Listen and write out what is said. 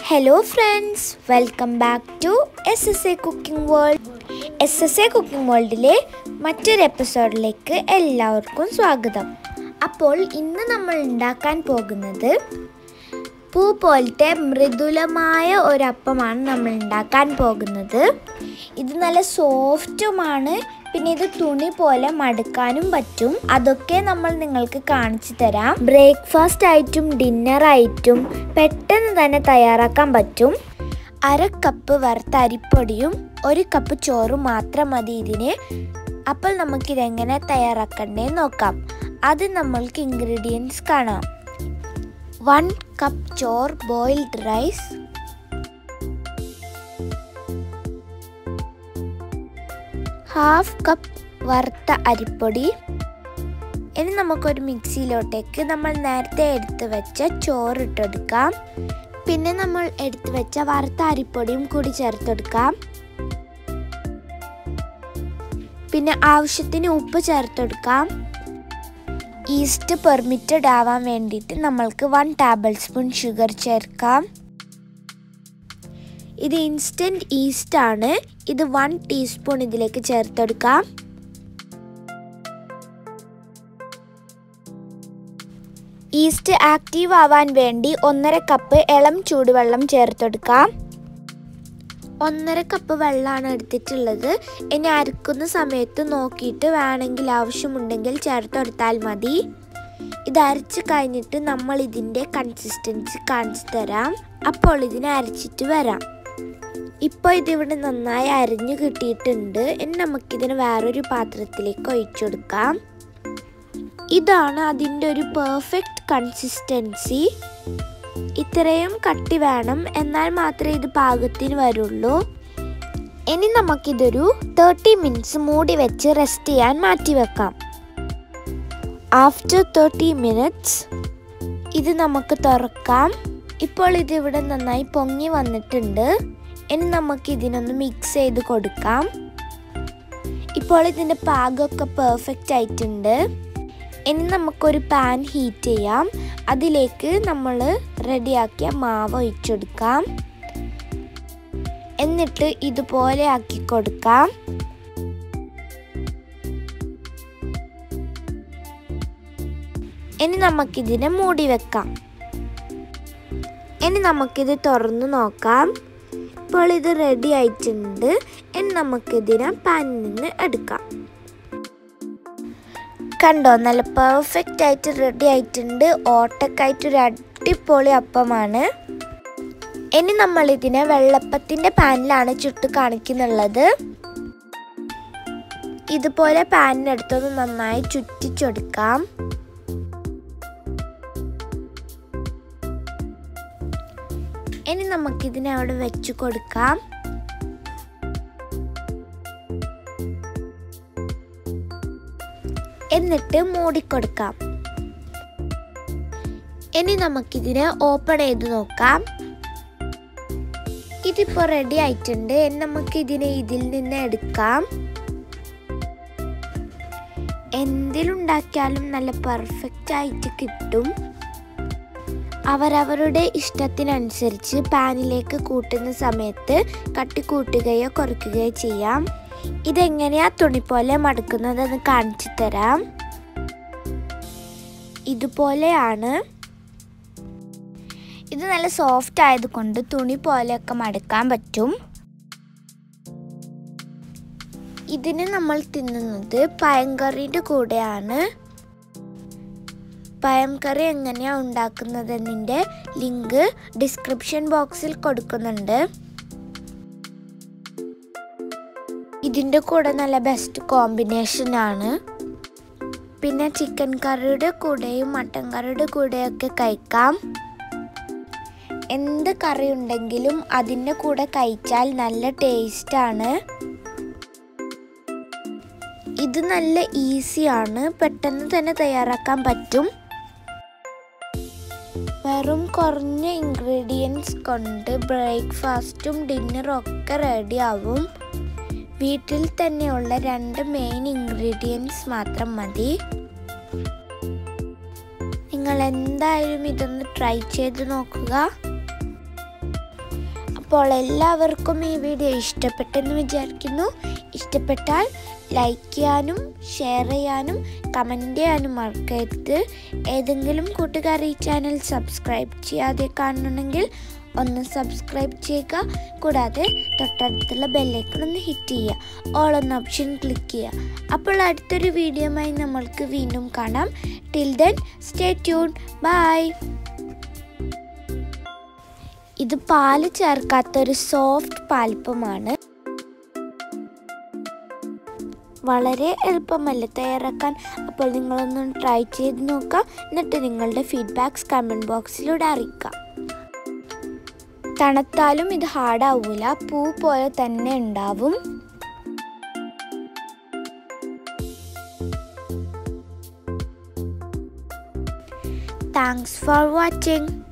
hello friends welcome back to S S A cooking world S S A cooking വേൾഡിലെ മറ്റൊരു എപ്പിസോഡിലേക്ക് എല്ലാവർക്കും സ്വാഗതം അപ്പോൾ ഇന്ന് നമ്മൾ ഉണ്ടാക്കാൻ പോകുന്നത് പൂ പോലത്തെ മൃദുലമായ ഒരപ്പമാണ് നമ്മൾ ഉണ്ടാക്കാൻ പോകുന്നത് ഇത് നല്ല സോഫ്റ്റുമാണ് പിന്നെ ഇത് തുണി പോലെ മടുക്കാനും പറ്റും അതൊക്കെ നമ്മൾ നിങ്ങൾക്ക് കാണിച്ചു തരാം ബ്രേക്ക്ഫാസ്റ്റ് ആയിട്ടും ഡിന്നർ ആയിട്ടും പെട്ടെന്ന് തന്നെ തയ്യാറാക്കാൻ പറ്റും അര കപ്പ് വറുത്ത അരിപ്പൊടിയും ഒരു കപ്പ് ചോറും മാത്രം മതി ഇതിന് അപ്പോൾ നമുക്കിതെങ്ങനെ തയ്യാറാക്കണ്ടേ നോക്കാം അത് നമ്മൾക്ക് ഇൻഗ്രീഡിയൻസ് കാണാം വൺ കപ്പ് ചോർ ബോയിൽഡ് റൈസ് ഹാഫ് കപ്പ് വറുത്ത അരിപ്പൊടി ഇനി നമുക്കൊരു മിക്സിയിലോട്ടേക്ക് നമ്മൾ നേരത്തെ എടുത്ത് വെച്ച ചോറ് ഇട്ടെടുക്കാം പിന്നെ നമ്മൾ എടുത്തു വെച്ച വറുത്ത അരിപ്പൊടിയും കൂടി ചേർത്തെടുക്കാം പിന്നെ ആവശ്യത്തിന് ഉപ്പ് ചേർത്തെടുക്കാം ഈസ്റ്റ് പെർമിറ്റഡ് ആവാൻ വേണ്ടിയിട്ട് നമ്മൾക്ക് വൺ ടേബിൾ സ്പൂൺ ഷുഗർ ചേർക്കാം ഇത് ഇൻസ്റ്റൻറ്റ് ഈസ്റ്റ് ആണ് ഇത് വൺ ടീസ്പൂൺ ഇതിലേക്ക് ചേർത്തെടുക്കാം ഈസ്റ്റ് ആക്റ്റീവ് ആവാൻ വേണ്ടി ഒന്നര കപ്പ് ഇളം ചൂടുവെള്ളം ചേർത്തെടുക്കാം ഒന്നര കപ്പ് വെള്ളമാണ് എടുത്തിട്ടുള്ളത് ഇനി അരക്കുന്ന സമയത്ത് നോക്കിയിട്ട് വേണമെങ്കിൽ ആവശ്യമുണ്ടെങ്കിൽ ചേർത്തെടുത്താൽ മതി ഇത് അരച്ച് കഴിഞ്ഞിട്ട് നമ്മൾ ഇതിൻ്റെ കൺസിസ്റ്റൻസി കാണിച്ചു തരാം അപ്പോൾ ഇതിനെ അരച്ചിട്ട് വരാം ഇപ്പോൾ ഇതിവിടെ നന്നായി അരിഞ്ഞു കിട്ടിയിട്ടുണ്ട് ഇനി നമുക്കിതിന് വേറൊരു പാത്രത്തിലേക്ക് ഒഴിച്ചെടുക്കാം ഇതാണ് അതിൻ്റെ ഒരു പെർഫെക്റ്റ് കൺസിസ്റ്റൻസി ഇത്രയും കട്ടി വേണം എന്നാൽ മാത്രമേ ഇത് പാകത്തിന് വരുള്ളൂ ഇനി നമുക്കിതൊരു തേർട്ടി മിനിറ്റ്സ് മൂടി വെച്ച് റെസ്റ്റ് ചെയ്യാൻ മാറ്റി വെക്കാം ആഫ്റ്റർ തേർട്ടി മിനിറ്റ്സ് ഇത് നമുക്ക് തുറക്കാം ഇപ്പോൾ ഇത് ഇവിടെ നന്നായി പൊങ്ങി വന്നിട്ടുണ്ട് ഇനി നമുക്ക് ഇതിനൊന്ന് മിക്സ് ചെയ്ത് കൊടുക്കാം ഇപ്പോൾ ഇതിൻ്റെ പാകമൊക്കെ പെർഫെക്റ്റ് ആയിട്ടുണ്ട് ഇനി നമുക്കൊരു പാൻ ഹീറ്റ് ചെയ്യാം അതിലേക്ക് നമ്മൾ റെഡിയാക്കിയ മാവ് ഒഴിച്ചെടുക്കാം എന്നിട്ട് ഇതുപോലെ ആക്കി കൊടുക്കാം ഇനി നമുക്കിതിനെ മൂടി വെക്കാം ഇനി നമുക്കിത് തുറന്നു നോക്കാം ഇപ്പോൾ ഇത് റെഡി ആയിട്ടുണ്ട് ഇനി നമുക്കിതിനെ പാനിൽ നിന്ന് എടുക്കാം കണ്ടോ നല്ല പെർഫെക്റ്റ് ആയിട്ട് റെഡി ആയിട്ടുണ്ട് ഓട്ടക്കായിട്ട് ഒരു അടിപൊളി അപ്പമാണ് ഇനി നമ്മൾ ഇതിനെ വെള്ളപ്പത്തിൻ്റെ പാനിലാണ് ചുട്ട് കാണിക്കുന്നുള്ളത് ഇതുപോലെ പാനിനടുത്തൊന്ന് നന്നായി ചുറ്റിച്ചെടുക്കാം ഇനി നമുക്കിതിനെ അവിടെ വെച്ച് കൊടുക്കാം എന്നിട്ട് മൂടിക്കൊടുക്കാം ഇനി നമുക്കിതിനെ ഓപ്പൺ ചെയ്ത് നോക്കാം ഇതിപ്പോൾ റെഡി ആയിട്ടുണ്ട് ഇനി നമുക്ക് ഇതിനെ ഇതിൽ നിന്ന് എടുക്കാം എന്തിലുണ്ടാക്കിയാലും നല്ല പെർഫെക്റ്റ് ആയിട്ട് കിട്ടും അവരവരുടെ ഇഷ്ടത്തിനനുസരിച്ച് പാനിലേക്ക് കൂട്ടുന്ന സമയത്ത് കട്ടി കൂട്ടുകയോ കുറയ്ക്കുകയോ ചെയ്യാം ഇതെങ്ങനെയാ തുണി പോലെ മടക്കുന്നതെന്ന് കാണിച്ചു തരാം ഇതുപോലെയാണ് ഇത് നല്ല സോഫ്റ്റ് ആയതുകൊണ്ട് തുണി പോലെയൊക്കെ മടക്കാൻ പറ്റും ഇതിന് നമ്മൾ തിന്നുന്നത് പയംകറിയുടെ കൂടെയാണ് പയം കറി എങ്ങനെയാണ് ഉണ്ടാക്കുന്നതെന്നിൻ്റെ ലിങ്ക് ഡിസ്ക്രിപ്ഷൻ ബോക്സിൽ കൊടുക്കുന്നുണ്ട് ഇതിൻ്റെ കൂടെ നല്ല ബെസ്റ്റ് കോമ്പിനേഷൻ ആണ് പിന്നെ ചിക്കൻ കറിയുടെ കൂടെയും മട്ടൻ കറിയുടെ കൂടെയൊക്കെ കഴിക്കാം എന്ത് കറി ഉണ്ടെങ്കിലും അതിൻ്റെ കൂടെ കഴിച്ചാൽ നല്ല ടേസ്റ്റാണ് ഇത് നല്ല ഈസിയാണ് പെട്ടെന്ന് തന്നെ തയ്യാറാക്കാൻ പറ്റും വെറും കുറഞ്ഞ ഇൻഗ്രീഡിയൻസ് കൊണ്ട് ബ്രേക്ക്ഫാസ്റ്റും ഡിന്നറും ഒക്കെ റെഡിയാവും വീട്ടിൽ തന്നെയുള്ള രണ്ട് മെയിൻ ഇൻഗ്രീഡിയൻസ് മാത്രം മതി നിങ്ങൾ എന്തായാലും ഇതൊന്ന് ട്രൈ ചെയ്ത് നോക്കുക അപ്പോൾ എല്ലാവർക്കും ഈ വീഡിയോ ഇഷ്ടപ്പെട്ടെന്ന് വിചാരിക്കുന്നു ഇഷ്ടപ്പെട്ടാൽ ലൈക്ക് ചെയ്യാനും ഷെയർ ചെയ്യാനും കമൻറ്റ് ചെയ്യാനും മറക്കരുത് ഏതെങ്കിലും കൂട്ടുകാർ ഈ ചാനൽ സബ്സ്ക്രൈബ് ചെയ്യാതെ കാണണമെങ്കിൽ ഒന്ന് സബ്സ്ക്രൈബ് ചെയ്യുക കൂടാതെ തൊട്ടടുത്തുള്ള ബെല്ലൈക്കൺ ഒന്ന് ഹിറ്റ് ചെയ്യുക ഓൾ എന്ന ഓപ്ഷൻ ക്ലിക്ക് ചെയ്യുക അപ്പോൾ അടുത്തൊരു വീഡിയോയുമായി നമ്മൾക്ക് വീണ്ടും കാണാം till then stay tuned bye ഇത് പാല് ചേർക്കാത്ത ഒരു സോഫ്റ്റ് പാൽപ്പമാണ് വളരെ എളുപ്പമല്ല തയ്യാറാക്കാൻ അപ്പോൾ നിങ്ങളൊന്ന് ട്രൈ ചെയ്ത് നോക്കുക എന്നിട്ട് നിങ്ങളുടെ ഫീഡ്ബാക്ക്സ് കമൻറ്റ് ബോക്സിലൂടെ അറിയിക്കുക തണുത്താലും ഇത് ഹാർഡാവൂല പൂ പോലെ തന്നെ ഉണ്ടാവും താങ്ക്സ് ഫോർ വാച്ചിങ്